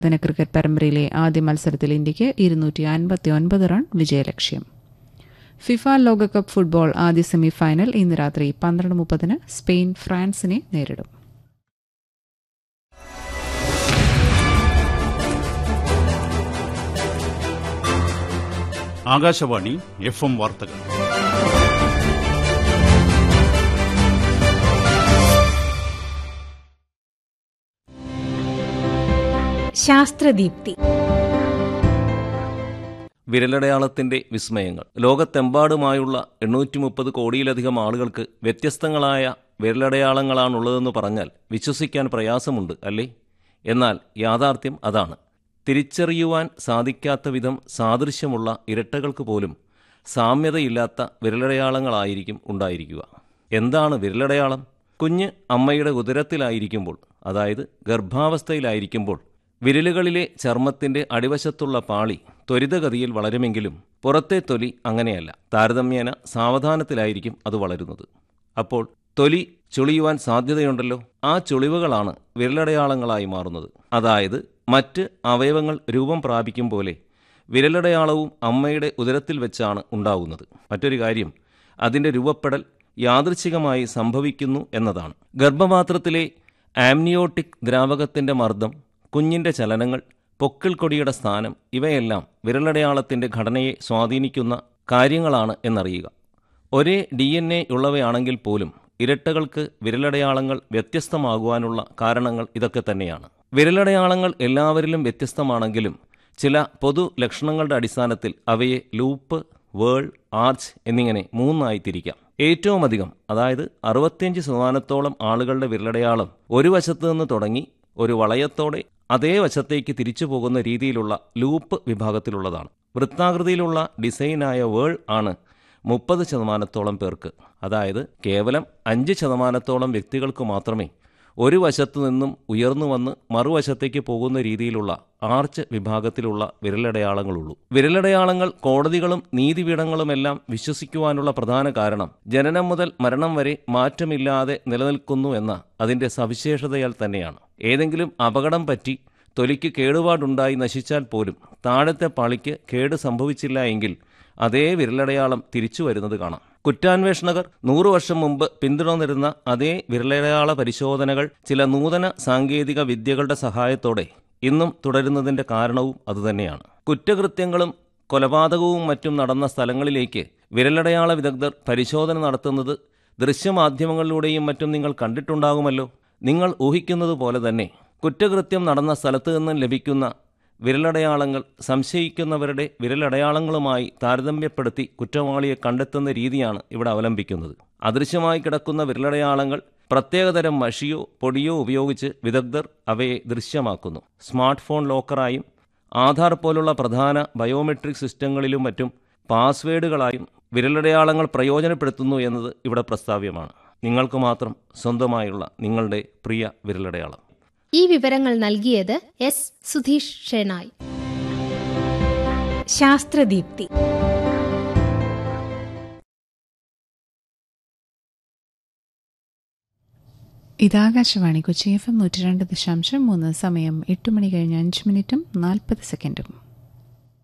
ദിന ക്രിക്കറ്റ് പരമ്പരയിലെ ആദ്യ മത്സരത്തിൽ ഇന്ത്യക്ക് ഇരുന്നൂറ്റി അൻപത്തി ഒൻപത് റൺ വിജയലക്ഷ്യം ഫിഫ ലോകകപ്പ് ഫുട്ബോൾ ആദ്യ സെമി ഫൈനൽ ഇന്ന് രാത്രി പന്ത്രണ്ട് മുപ്പതിന് സ്പെയിൻ ഫ്രാൻസിനെ നേരിടും ആകാശവാണി എഫ് എം വാർത്തകൾ ശാസ്ത്രദീപ്തി വിരലടയാളത്തിന്റെ വിസ്മയങ്ങൾ ലോകത്തെമ്പാടുമായുള്ള എണ്ണൂറ്റി മുപ്പത് കോടിയിലധികം ആളുകൾക്ക് വ്യത്യസ്തങ്ങളായ വിരലടയാളങ്ങളാണുള്ളതെന്ന് പറഞ്ഞാൽ വിശ്വസിക്കാൻ പ്രയാസമുണ്ട് അല്ലേ എന്നാൽ യാഥാർത്ഥ്യം അതാണ് തിരിച്ചറിയുവാൻ സാധിക്കാത്ത വിധം സാദൃശ്യമുള്ള ഇരട്ടകൾക്ക് പോലും സാമ്യതയില്ലാത്ത വിരലടയാളങ്ങളായിരിക്കും ഉണ്ടായിരിക്കുക എന്താണ് വിരലടയാളം കുഞ്ഞ് അമ്മയുടെ ഉദരത്തിലായിരിക്കുമ്പോൾ അതായത് ഗർഭാവസ്ഥയിലായിരിക്കുമ്പോൾ വിരലുകളിലെ ചർമ്മത്തിന്റെ അടിവശത്തുള്ള പാളി ത്വരിതഗതിയിൽ വളരുമെങ്കിലും പുറത്തെ തൊലി അങ്ങനെയല്ല താരതമ്യേന സാവധാനത്തിലായിരിക്കും അത് വളരുന്നത് അപ്പോൾ തൊലി ചുളിയുവാൻ സാധ്യതയുണ്ടല്ലോ ആ ചുളിവുകളാണ് വിരലടയാളങ്ങളായി മാറുന്നത് അതായത് മറ്റ് അവയവങ്ങൾ രൂപം പ്രാപിക്കും പോലെ വിരലടയാളവും അമ്മയുടെ ഉദരത്തിൽ വെച്ചാണ് ഉണ്ടാകുന്നത് മറ്റൊരു കാര്യം അതിൻ്റെ രൂപപ്പെടൽ യാദൃച്ഛികമായി സംഭവിക്കുന്നു എന്നതാണ് ഗർഭപാത്രത്തിലെ ആംനിയോട്ടിക് ദ്രാവകത്തിന്റെ മർദ്ദം കുഞ്ഞിന്റെ ചലനങ്ങൾ പൊക്കിൾ കൊടിയുടെ സ്ഥാനം ഇവയെല്ലാം വിരലടയാളത്തിന്റെ ഘടനയെ സ്വാധീനിക്കുന്ന കാര്യങ്ങളാണ് എന്നറിയുക ഒരേ ഡി എൻ എ ഉള്ളവയാണെങ്കിൽ പോലും ഇരട്ടകൾക്ക് വിരലടയാളങ്ങൾ വ്യത്യസ്തമാകുവാനുള്ള കാരണങ്ങൾ ഇതൊക്കെ തന്നെയാണ് വിരലടയാളങ്ങൾ എല്ലാവരിലും വ്യത്യസ്തമാണെങ്കിലും ചില പൊതു ലക്ഷണങ്ങളുടെ അടിസ്ഥാനത്തിൽ അവയെ ലൂപ്പ് വേൾ ആർച്ച് എന്നിങ്ങനെ മൂന്നായി തിരിക്കാം ഏറ്റവും അധികം അതായത് അറുപത്തിയഞ്ച് ശതമാനത്തോളം ആളുകളുടെ വിരലടയാളം ഒരു വശത്തു നിന്ന് തുടങ്ങി ഒരു വളയത്തോടെ അതേ വശത്തേക്ക് തിരിച്ചു പോകുന്ന രീതിയിലുള്ള ലൂപ്പ് വിഭാഗത്തിലുള്ളതാണ് വൃത്താകൃതിയിലുള്ള ഡിസൈനായ വേൾ ആണ് മുപ്പത് ശതമാനത്തോളം പേർക്ക് അതായത് കേവലം അഞ്ച് ശതമാനത്തോളം വ്യക്തികൾക്ക് മാത്രമേ ഒരു വശത്തു നിന്നും ഉയർന്നു വന്ന് മറുവശത്തേക്ക് പോകുന്ന രീതിയിലുള്ള ആർച്ച് വിഭാഗത്തിലുള്ള വിരലടയാളങ്ങളുള്ളൂ വിരലടയാളങ്ങൾ കോടതികളും നീതിപീഠങ്ങളുമെല്ലാം വിശ്വസിക്കുവാനുള്ള പ്രധാന കാരണം ജനനം മുതൽ മരണം വരെ മാറ്റമില്ലാതെ നിലനിൽക്കുന്നു എന്ന അതിന്റെ സവിശേഷതയാൽ തന്നെയാണ് ഏതെങ്കിലും അപകടം പറ്റി തൊലിക്ക് കേടുപാടുണ്ടായി നശിച്ചാൽ പോലും താഴത്തെ പാളിക്ക് കേട് സംഭവിച്ചില്ല എങ്കിൽ അതേ വിരലടയാളം തിരിച്ചു വരുന്നത് കാണാം കുറ്റാന്വേഷണകർ നൂറു വർഷം മുമ്പ് പിന്തുടർന്നിരുന്ന അതേ വിരലടയാള പരിശോധനകൾ ചില നൂതന സാങ്കേതിക വിദ്യകളുടെ സഹായത്തോടെ ഇന്നും തുടരുന്നതിന്റെ കാരണവും അതുതന്നെയാണ് കുറ്റകൃത്യങ്ങളും കൊലപാതകവും മറ്റും നടന്ന സ്ഥലങ്ങളിലേക്ക് വിരലടയാള വിദഗ്ധർ പരിശോധന നടത്തുന്നത് ദൃശ്യമാധ്യമങ്ങളിലൂടെയും മറ്റും നിങ്ങൾ കണ്ടിട്ടുണ്ടാകുമല്ലോ നിങ്ങൾ ഊഹിക്കുന്നത് പോലെ തന്നെ കുറ്റകൃത്യം നടന്ന സ്ഥലത്ത് നിന്നും ലഭിക്കുന്ന വിരലടയാളങ്ങൾ സംശയിക്കുന്നവരുടെ വിരലടയാളങ്ങളുമായി താരതമ്യപ്പെടുത്തി കുറ്റവാളിയെ കണ്ടെത്തുന്ന രീതിയാണ് ഇവിടെ അവലംബിക്കുന്നത് അദൃശ്യമായി കിടക്കുന്ന വിരലടയാളങ്ങൾ പ്രത്യേകതരം മഷിയോ പൊടിയോ ഉപയോഗിച്ച് വിദഗ്ധർ അവയെ ദൃശ്യമാക്കുന്നു സ്മാർട്ട് ഫോൺ ലോക്കറായും ആധാർ പോലുള്ള പ്രധാന ബയോമെട്രിക് സിസ്റ്റങ്ങളിലും മറ്റും പാസ്വേഡുകളായും വിരലടയാളങ്ങൾ പ്രയോജനപ്പെടുത്തുന്നു എന്നത് ഇവിടെ പ്രസ്താവ്യമാണ് നിങ്ങൾക്ക് മാത്രം സ്വന്തമായുള്ള നിങ്ങളുടെ പ്രിയ വിരലടയാളം ഈ വിവരങ്ങൾ നൽകിയത് എസ് സുധീഷ് ഷെനായ് ശാസ്ത്രദീപ്തി ഇതാകാശവാണി കൊച്ചി എഫ് എം നൂറ്റി രണ്ട് ദശാംശം മൂന്ന് സമയം എട്ട് മണി കഴിഞ്ഞ് അഞ്ച് മിനിറ്റും നാൽപ്പത് സെക്കൻഡും